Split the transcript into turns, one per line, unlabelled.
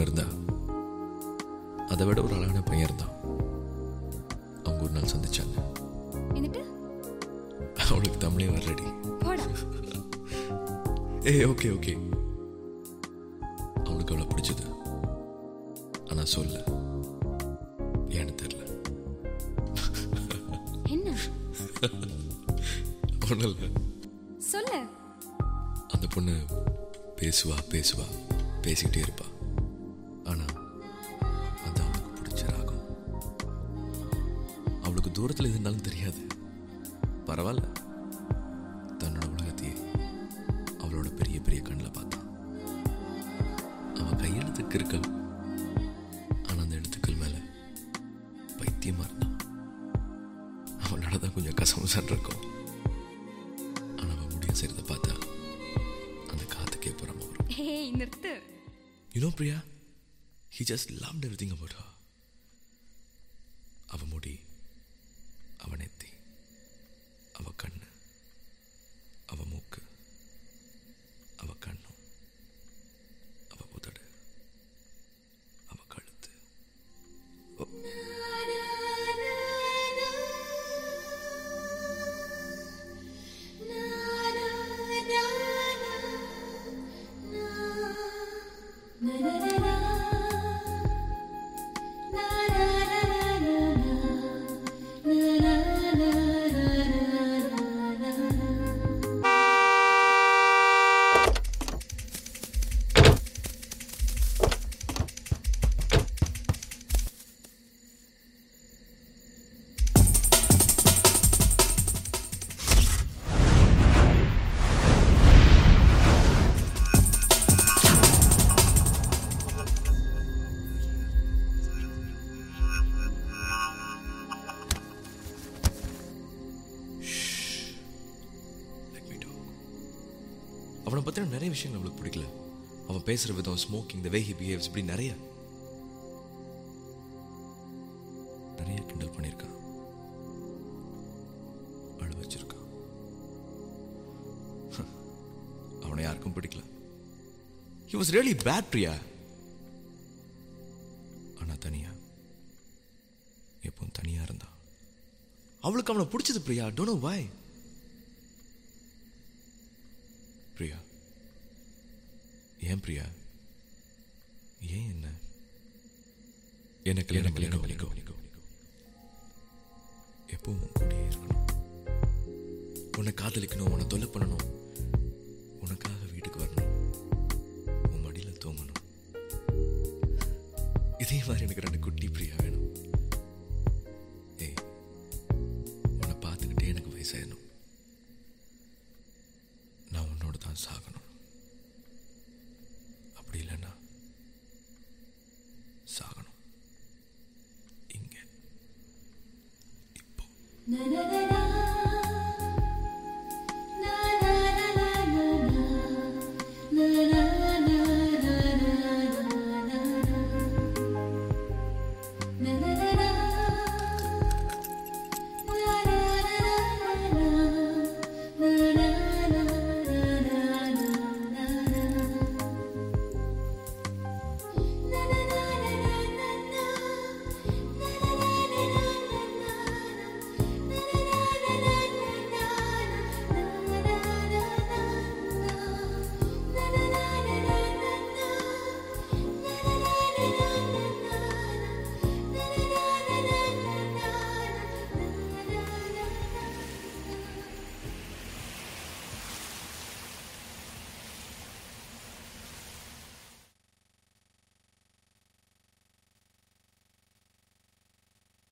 பொண்ணு இருந்தா அதை விட ஒரு அழகான பையன் இருந்தான் அவங்க ஒரு நாள் சந்திச்சாங்க
എന്നിട്ട്
அவளுக்கு தமிழே வரலடி
പോടാ
ஏய் ஓகே ஓகே அவனுக்கு அவளை பிடிச்சது ஆனா சொல்ல ஏன்னு தெரியல
என்ன
ஒன்றும் இல்லை
சொல்லு
அந்த பொண்ணு பேசுவா பேசுவா பேசிக்கிட்டே இருப்பா ஆனா அது அவளுக்கு பிடிச்ச ராகம் அவளுக்கு தூரத்தில் எது இருந்தாலும் தெரியாது பரவாயில்ல தன்னோட உலகத்தையே அவளோட பெரிய பெரிய கண்ணில் பார்த்தான் அவன் கையெழுத்துக்கு இருக்கல் ஆனா அந்த எழுத்துக்கள் மேல பைத்தியமா இருந்தான் அவளோட தான் கொஞ்சம் கசமுசான் இருக்கும் ஆனா அவன் முடிய செய்யறத பார்த்தா அந்த காத்துக்கே புறமா வரும்
ഹേയ് നിർത്ത്
You know, Priya, he just loved everything about her. அவ முடி அவ நெத்தி அவ கண்ணு அவ மூக்கு அவ கண்ணு அவ உதடு அவ கழுத்து Let me talk. அவனை பத்தின நிறைய விஷயங்கள் அவளுக்கு பிடிக்கல அவன் பேசுற விதம் smoking the way he behaves இப்படி நிறைய நிறைய கிண்டல் பண்ணியிருக்கான் அழு வச்சிருக்கான் அவனை யாருக்கும் பிடிக்கல he was really bad Priya ஆனா தனியா எப்பவும் தனியா இருந்தான் அவளுக்கு அவனை பிடிச்சது Priya don't know why Priya ஏன் பிரியா ஏன் என்ன என்ன கல்யாணம் கல்யாணம் வலிக்கும் எப்பவும் உன் கூடயே இருக்கணும் உன்னை காதலிக்கணும் உன்னை தொல்லை பண்ணணும் உனக்காக வீட்டுக்கு வரணும் உன் மடியில தூங்கணும் இதே மாதிரி எனக்கு ரெண்டு குட்டி பிரியா வேணும் ஏய் உன்னை பார்த்துக்கிட்டே எனக்கு வயசாயிடணும் நான் உன்னோட தான் சாகணும் அப்படி இல்லைன்னா சாகணும் இங்க இப்போ
na na na